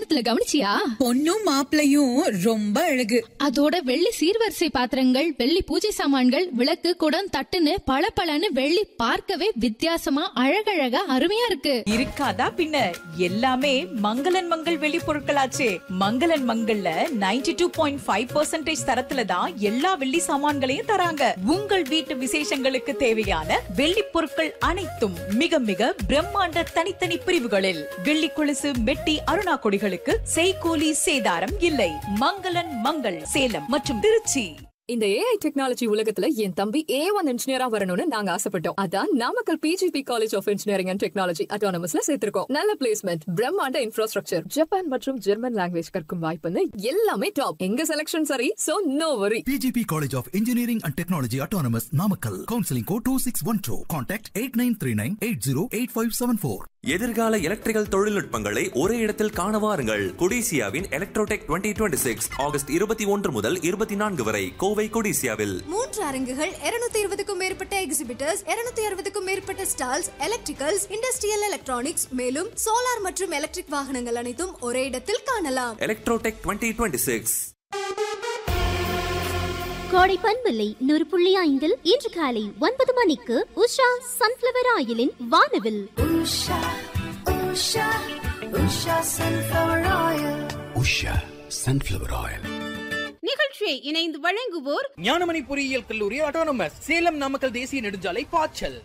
கல்யாணத்துல கவனிச்சியா பொண்ணும் மாப்பிளையும் ரொம்ப அழகு அதோட வெள்ளி சீர்வரிசை பாத்திரங்கள் வெள்ளி பூஜை சாமான்கள் விளக்கு குடம் தட்டுன்னு பளபளன்னு வெள்ளி பார்க்கவே வித்தியாசமா அழகழகா அருமையா இருக்கு இருக்காதா பின்ன எல்லாமே மங்களன் மங்கள் வெளி பொருட்களாச்சே மங்களன் மங்கள்ல 92.5% டூ பாயிண்ட் ஃபைவ் தரத்துல தான் எல்லா வெள்ளி சாமான்களையும் தராங்க உங்கள் வீட்டு விசேஷங்களுக்கு தேவையான வெள்ளி பொருட்கள் அனைத்தும் மிக மிக பிரம்மாண்ட தனித்தனி பிரிவுகளில் வெள்ளி கொலுசு மெட்டி அருணா கொடிகளுக்கு செய்கூலி சேதாரம் இல்லை மங்களன் மங்கள் சேலம் மற்றும் திருச்சி இந்த ஏஐ டெக்னாலஜி உலகத்துல என் தம்பி ஏ ஒன் இன்ஜினியரா வரணும்னு நாங்க ஆசைப்பட்டோம் அதான் Namakkal PGP college of engineering and technology அட்டானமஸ்ல சேர்த்திருக்கோம் நல்ல பிளேஸ்மெண்ட் பிரம்மாண்ட இன்ஃப்ராஸ்ட்ரக்சர் ஜப்பான் மற்றும் ஜெர்மன் லாங்குவேஜ் கற்கும் வாய்ப்புன்னு எல்லாமே டாப் எங்க செலக்ஷன் சரி so no worry PGP College of Engineering and Technology Autonomous Namakkal. Counseling code 2612. Contact 8939-808574. எதிர்கால எலக்ட்ரிக்கல் தொழில்நுட்பங்களை ஒரே இடத்தில் காண வாருங்கள் கொடிசியாவின் எலக்ட்ரோடெக் 2026 சிக்ஸ் ஆகஸ்ட் இருபத்தி ஒன்று முதல் இருபத்தி நான்கு வரை கோவை கொடிசியாவில் மூன்று அரங்குகள் 220 இருபதுக்கும் மேற்பட்ட எக்ஸிபிட்டர்ஸ் 260 அறுபதுக்கும் மேற்பட்ட ஸ்டால்ஸ் எலக்ட்ரிக்கல்ஸ் இண்டஸ்ட்ரியல் எலக்ட்ரானிக்ஸ் மேலும் சோலார் மற்றும் எலக்ட்ரிக் வாகனங்கள் அனைத்தும் ஒரே இடத்தில் காணலாம் எலக்ட்ரோடெக் 2026 சிக்ஸ் கோடை பண்பில்லை நூறு புள்ளி ஐந்தில் இன்று காலை ஒன்பது மணிக்கு உஷா சன்ஃபிளவர் ஆயிலின் வானவில் உஷா சன்ஃப்ளவர் ஆயில் நிகழ்ச்சியை இணைந்து வழங்குவோர் ஞானமணி பொறியியல் கல்லூரி ஆட்டோனமஸ் சேலம் நாமக்கல் தேசிய நெடுஞ்சாலை பாய்ச்சல்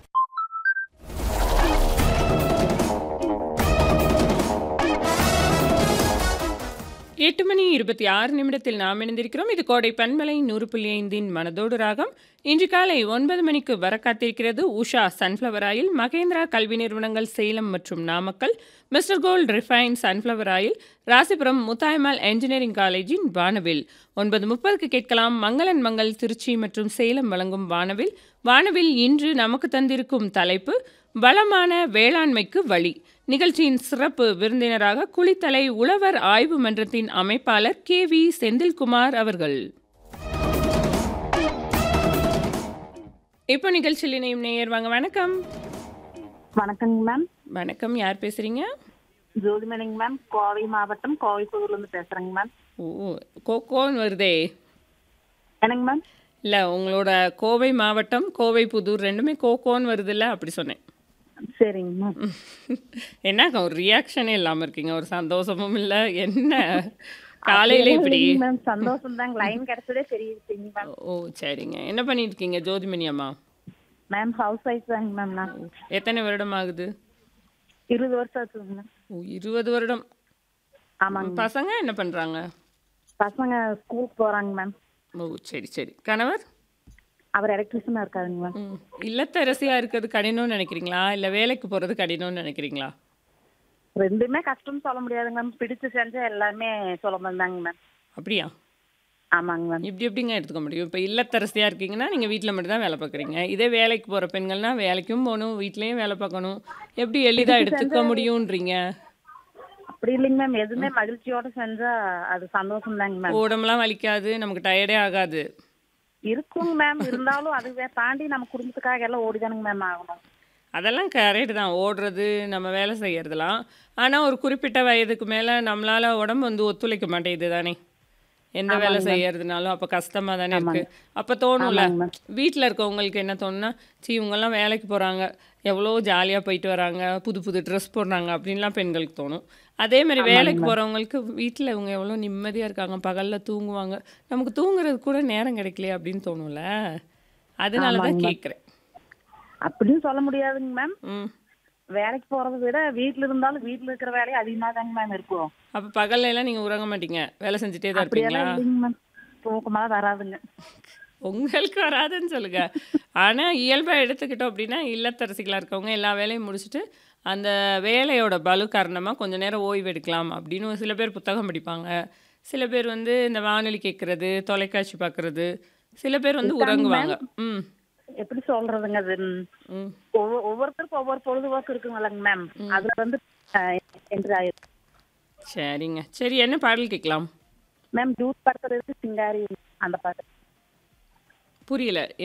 எட்டு மணி இருபத்தி ஆறு நிமிடத்தில் நாம் இணைந்திருக்கிறோம் இது கோடை பன்மலை நூறு புள்ளி ஐந்தின் மனதோடு ராகம் இன்று காலை ஒன்பது மணிக்கு வர காத்திருக்கிறது உஷா சன்ஃப்ளவர் ஆயில் மகேந்திரா கல்வி நிறுவனங்கள் சேலம் மற்றும் Namakkal mister gold refine sunflower oil Rasipuram Muthayammal engineering காலேஜின் வானவில் ஒன்பது முப்பதுக்கு கேட்கலாம் மங்களன் மங்கள் திருச்சி மற்றும் சேலம் வழங்கும் வானவில் வானவில் இன்று நமக்கு தந்திருக்கும் தலைப்பு வளமான வேளாண்மைக்கு வழி நிகழ்ச்சியின் சிறப்பு விருந்தினராக குளித்தலை உழவர் ஆய்வு மன்றத்தின் அமைப்பாளர் கே வி செந்தில்குமார் அவர்கள் இப்போ நிகழ்ச்சியில் இணையும் நேயர் வாங்க வணக்கம் வணக்கங்க மேம் வணக்கம் யார் பேசுறீங்க ஜோதிமணிங்க மேம் கோவை மாவட்டம் கோவை புதூர்ல இருந்து பேசுறேங்க மேம் ஓ கோகோன்னு வருதே என்னங்க மேம் இல்லை உங்களோட கோவை மாவட்டம் கோவை புதூர் ரெண்டுமே கோகோன்னு வருதுல்ல அப்படி சொன்னேன் சரிங்க மேம் என்னங்க ஒரு ரியாக்ஷனே இல்லாமல் இருக்கீங்க ஒரு சந்தோஷமும் இல்லை என்ன காலையில இப்படி மேம் சந்தோஷம் தாங்க லைன் கிடைச்சதே தெரியுதுங்க மேம் ஓ சரிங்க என்ன பண்ணிட்டு இருக்கீங்க ஜோதிமணி அம்மா மேம் ஹவுஸ் ஒய்ஃப் தாங்க மேம் நான் எத்தனை வருடம் ஆகுது இருபது வருஷம் ஆச்சுங்க மேம் ஓ இருபது வருடம் ஆமாங்க பசங்க என்ன பண்றாங்க பசங்க ஸ்கூலுக்கு போறாங்க மேம் ஓ சரி சரி கணவர் அவர் எலக்ட்ரிஷியனா இருக்காருங்க மேம் ம். இல்லத்தரசியா இருக்கிறது கடினம்னு நினைக்கிறீங்களா இல்ல வேலைக்கு போறது கடினம்னு நினைக்கிறீங்களா ரெண்டுமே கஷ்டம்னு சொல்ல முடியாதுங்க மேம் பிடிச்சு செஞ்சா எல்லாமே சுலபம் தாங்க மேம் அப்படியா ஆமாங்க மேம் இப்படி எப்படிங்க எடுத்துக்க முடியும் இப்போ இல்லத்தரசியா இருக்கீங்கன்னா நீங்க வீட்டில் மட்டும் தான் வேலை பார்க்குறீங்க இதே வேலைக்கு போற பெண்கள்னா வேலைக்கும் போகணும் வீட்லயும் வேலை பார்க்கணும் எப்படி எளிதா எடுத்துக்க முடியும்ன்றீங்க அப்படி இல்லைங்க மேம் எதுவுமே மகிழ்ச்சியோட செஞ்சா அது சந்தோஷம் தாங்க மேம் உடம்புலாம் வலிக்காது நமக்கு டயர்டே ஆகாது இருக்குங்க மேம் இருந்தாலும் அதுவே தாண்டி நம்ம குடும்பத்துக்காக எல்லாம் ஓடிதானுங்க மேம் ஆகணும் அதெல்லாம் கரெக்டு தான் ஓடுறது நம்ம வேலை செய்யறதெல்லாம் ஆனால் ஒரு குறிப்பிட்ட வயதுக்கு மேலே நம்மளால உடம்பு வந்து ஒத்துழைக்க மாட்டேங்குது தானே எந்த வேலை ஆமாங்க. செய்யறதுனாலும் அப்போ கஷ்டமாக தானே இருக்கு அப்போ தோணும்ல வீட்டில் இருக்கவங்களுக்கு என்ன தோணுன்னா சி இவங்கெல்லாம் வேலைக்கு போகிறாங்க எவ்வளோ ஜாலியாக போயிட்டு வராங்க புது புது ட்ரெஸ் போடுறாங்க அப்படின்லாம் பெண்களுக்கு தோணும் அதே மாதிரி ஆமாங்க வேலைக்கு மேம். போகிறவங்களுக்கு வீட்டில் இவங்க எவ்வளோ நிம்மதியாக இருக்காங்க பகலில் தூங்குவாங்க நமக்கு தூங்குறது கூட நேரம் கிடைக்கலையே அப்படின்னு தோணும்ல அதனால தான் ஆமாங்க மேம். கேட்குறேன் அப்படின்னு சொல்ல முடியாதுங்க மேம் ம் வேலைக்கு போறதை விட வீட்ல இருந்தாலும் வீட்ல இருக்கிற வேலையை அதிகமா தாங்க மேம் இருக்கும் அப்போ பகல்ல எல்லாம் நீங்கள் உறங்க மாட்டீங்க வேலை செஞ்சுட்டே தான் அப்படியெல்லாம் இருப்பீங்களா இல்லைங்க மேம் தூக்கமெல்லாம் வராதுங்க உங்களுக்கு வராதுன்னு சொல்லுங்க ஆனால் இயல்பாக எடுத்துக்கிட்டோம் அப்படின்னா இல்லத்தரசிகளாக இருக்கவங்க எல்லா வேலையும் முடிச்சுட்டு அந்த வேலையோட பலு காரணமாக கொஞ்ச நேரம் ஓய்வு எடுக்கலாம் அப்படின்னு ஒரு சில பேர் புத்தகம் படிப்பாங்க சில பேர் வந்து இந்த வானொலி கேட்குறது தொலைக்காட்சி பார்க்குறது சில பேர் வந்து இருக்காங்க உறங்குவாங்க மேம். ம் எப்படி சொல்றதுங்க அது ம் ஒவ்வொரு- ஒவ்வொருத்தருக்கும் ஒவ்வொரு பொழுதுபோக்கு இருக்குங்களங்க மேம் அதுல வந்து அஹ், என்று ஆயிரும் சரிங்க சரி என்ன பாடல் கேட்கலாம் மேம் ஜூட் படத்துல இருந்து சிங்காரி அந்த பாட்டு புரியல